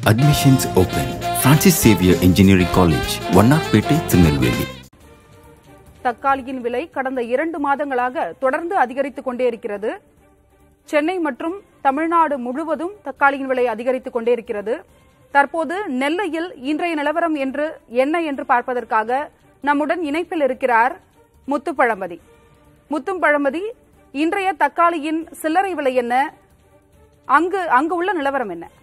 Admissions open. Francis Xavier Engineering College, Vannapete, Tirunelveli தக்காளியின் விலை கடந்த இரண்டு மாதங்களாக தொடர்ந்து அதிகரித்துக் கொண்டே இருக்கிறது சென்னை மற்றும் தமிழ்நாடு முழுவதும் தக்காளியின் விலை அதிகரித்துக் கொண்டே இருக்கிறது தற்போது நெல்லையில் இன்றைய நிலவரம் என்று என்ன என்று பார்ப்பதற்காக நம்முடன் இணைப்பில் இருக்கிறார் முத்துப்பழமதி முத்தும் பழமதி இன்றைய தக்காளியின் சில்லறை விலை என்ன அங்கு அங்கு உள்ள நிலவரம் என்ன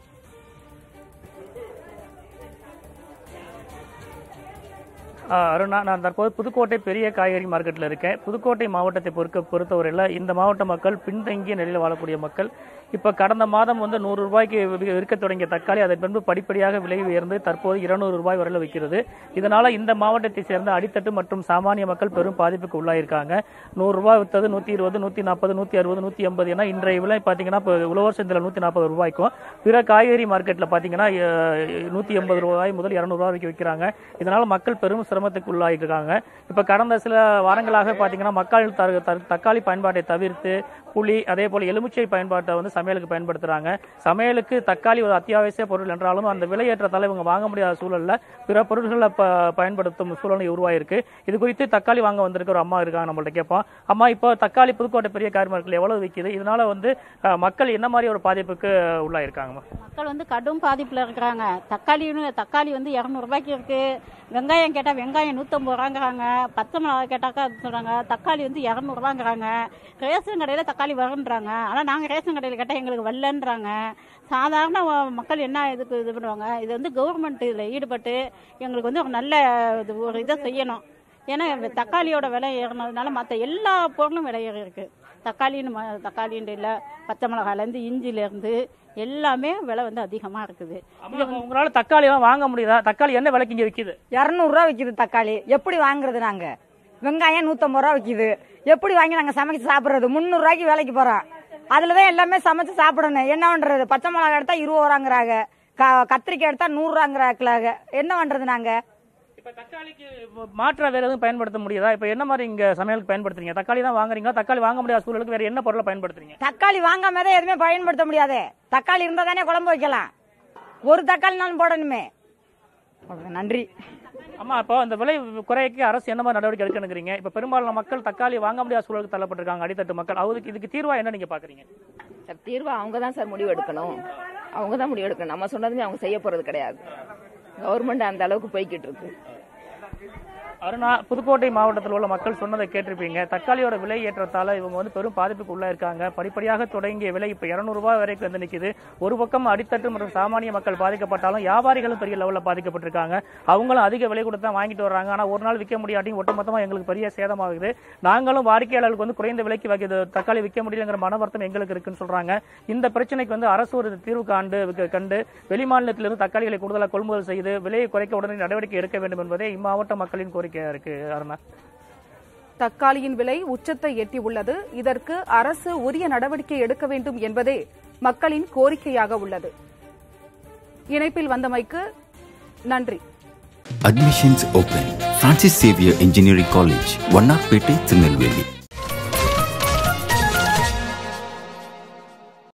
ஆ, அருணா நான் தற்போது புதுக்கோட்டை பெரிய காய்கறி மார்க்கெட்டில் இருக்கேன் புதுக்கோட்டை மாவட்டத்தை பொறுக்க பொறுத்தவரையில் இந்த மாவட்ட மக்கள் பின்தங்கிய நிலையில் வாழக்கூடிய மக்கள் இப்போ கடந்த மாதம் வந்து நூறு ரூபாய்க்கு வி- விற்க தொடங்கிய தக்காளி அதன் பின்பு படிப்படியாக விலை உயர்ந்து தற்போது இருநூறு ரூபாய் வரையில் விற்கிறது இதனால இந்த மாவட்டத்தை சேர்ந்த அடித்தட்டு மற்றும் சாமானிய மக்கள் பெரும் பாதிப்புக்கு உள்ளாயிருக்காங்க நூறு ரூபாய் விற்றது நூற்றி இருபது நூற்றி நாற்பது நூற்றி அறுபது நூற்றி எண்பது ஏன்னா இன்றைய விலை பார்த்தீங்கன்னா இப்போ உழவர் சந்தையில் நூற்றி நாற்பது ரூபாய்க்கும் பிற காய்கறி மார்க்கெட்டில் பார்த்தீங்கன்னா நூற்றி எண்பது ரூபாய் முதல் இரநூறுவா வரைக்கும் விற்கிறாங்க இதனால மக்கள் பெரும் சிரமத்துக்கு உள்ளாகிருக்காங்க இப்போ கடந்த சில வாரங்களாக பார்த்தீங்கன்னா மக்கள் த- த- தக்காளி பயன்பாட்டை தவிர்த்து புளி அதே போல எலுமிச்சை பயன்பாட்டை வந்து சமையலுக்கு பயன்படுத்துறாங்க சமையலுக்கு தக்காளி ஒரு அத்தியாவசிய பொருள் என்றாலும் அந்த விலையேற்றத்தால இவங்க வாங்க முடியாத சூழல்ல பிற பொருட்களை ப- பயன்படுத்தும் சூழ்நிலை உருவாயிருக்கு இது குறித்து தக்காளி வாங்க வந்திருக்க ஒரு அம்மா இருக்காங்க நம்மள்ட்ட கேட்போம் அம்மா இப்போ தக்காளி புதுக்கோட்டை பெரிய காய்கறி மார்க்கெட்ல எவ்வளவு விற்கிது இதனால வந்து அஹ், மக்கள் என்ன மாதிரி ஒரு பாதிப்புக்கு உள்ளாயிருக்காங்கம்மா மக்கள் வந்து கடும் பாதிப்பில் இருக்கிறாங்க தக்காளின்னு தக்காளி வந்து இரநூறுபாய்க்கு இருக்கு வெங்காயம் கேட்டால் வெங்காயம் நூற்றம்பது ரூபாங்கிறாங்க பச்சை மிளகாய் கேட்டாக்கா அது சொல்கிறாங்க தக்காளி வந்து இரநூறுபாங்கிறாங்க ரேஷன் கடையில் தக்காளி வருன்றாங்க ஆனால் நாங்கள் ரேஷன் கடையில் கேட்டால் எங்களுக்கு வரலன்றாங்க சாதாரண வ- மக்கள் என்ன இதுக்கு இது பண்ணுவாங்க இது வந்து கவர்மெண்ட் இதில் ஈடுபட்டு எங்களுக்கு வந்து ஒரு நல்ல இது ஒரு இதை செய்யணும் ஏன்னா இந்த தக்காளியோட விலை ஏறினதுனால மற்ற எல்லா பொருளும் விலை ஏறி இருக்கு தக்காளின்னு ம- தக்காளின்னு இல்லை பச்சை மிளகாலேருந்து இஞ்சிலேருந்து எல்லாமே விலை வந்து அதிகமாக இருக்குது அம்மா, உங்களால தக்காளி எல்லாம் வாங்க முடியுதா தக்காளி என்ன விலைக்கு இங்க விற்கிது இரநூறுவா விற்கிது தக்காளி எப்படி வாங்குறது நாங்க வெங்காயம் நூற்றம்பது ரூபா விற்கிது எப்படி வாங்கி நாங்கள் சமைச்சு சாப்பிட்றது முந்நூறுரூவாய்க்கு வேலைக்கு போகிறோம் அதில் தான் எல்லாமே சமைச்சு சாப்பிடணும் என்ன பண்ணுறது பச்சை மிளகா எடுத்தா இருபது ரூபாங்கிறாங்க க கத்திரிக்காய் எடுத்தா நூறுரூவாங்கிறாங்க என்ன பண்ணுறது நாங்கள் இப்ப தக்காளிக்கு மாற்றா வேற எதுவும் பயன்படுத்த முடியுதா இப்ப என்ன மாதிரி இங்க சமையலுக்கு பயன்படுத்துறீங்க தக்காளி தான் வாங்குறீங்க தக்காளி வாங்க முடியாத சூழலுக்கு வேற என்ன பொருளை பயன்படுத்துறீங்க தக்காளி வாங்காம தான் எதுவுமே பயன்படுத்த முடியாது தக்காளி இருந்தால் தானே குழம்பு வைக்கலாம் ஒரு தக்காளினாலும் போடணுமே அவ்வளவுதான். நன்றி அம்மா இப்போ அந்த விலை குறைக்க அரசு என்ன மாதிரி நடவடிக்கை எடுக்கணுங்கிறீங்க இப்ப பெரும்பாலான மக்கள் தக்காளி வாங்க முடியாத சூழலுக்கு தள்ளப்பட்டிருக்காங்க அடித்தட்டு மக்கள் அதுக்கு இதுக்கு தீர்வா என்ன நீங்க பாக்குறீங்க சார் தீர்வு அவங்க தான் சார் முடிவு எடுக்கணும் அவங்க தான் முடிவு எடுக்கணும் நம்ம சொன்னதுமே அவங்க செய்ய போறது கிடையாது கவர்மெண்ட் அந்த அளவுக்கு போய்கிட்டு இருக்கு அருணா புதுக்கோட்டை மாவட்டத்தில் உள்ள மக்கள் சொன்னதை கேட்டிருப்பீங்க தக்காளியோட விலை ஏற்றத்தால இவங்க வந்து பெரும் பாதிப்புக்கு உள்ள இருக்காங்க படிப்படியாக தொடங்கிய விலை இப்ப 200 ரூபாய் வரைக்கும் வந்து நிக்குது ஒரு பக்கம் அடித்தட்டு மற்றும் சாமானிய மக்கள் பாதிக்கப்பட்டாலும் வியாபாரிகளும் பெரிய லெவலில் பாதிக்கப்பட்டிருக்காங்க அவங்களும் அதிக விலை கொடுத்து தான் வாங்கிட்டு வர்றாங்க ஆனா ஒரு நாள் விற்க முடியாட்டி ஒட்டுமொத்தமா எங்களுக்கு பெரிய சேதமாகுது நாங்களும் வாடிக்கையாளர்களுக்கு வந்து குறைந்த விலைக்கு வைக்கிறது தக்காளி விற்க முடியலங்கிற மன வருத்தம் எங்களுக்கு இருக்குன்னு சொல்றாங்க இந்த பிரச்சனைக்கு வந்து அரசு ஒரு தீர்வு காண்டு கண்டு வெளிமாநிலத்திலிருந்து தக்காளிகளை கூடுதலாக கொள்முதல் செய்து விலையை குறைக்க உடனே நடவடிக்கை எடுக்க வேண்டும் என்பதே இம்மாவட்ட மக்களின் கோரிக்கையா இருக்கு அருணா தக்காளியின் விலை உச்சத்தை எட்டியுள்ளது இதற்கு அரசு உரிய நடவடிக்கை எடுக்க வேண்டும் என்பதே மக்களின் கோரிக்கையாக உள்ளது இணைப்பில் வந்தமைக்கு நன்றி Admissions open. Francis Xavier Engineering College, Vannapete, Tirunelveli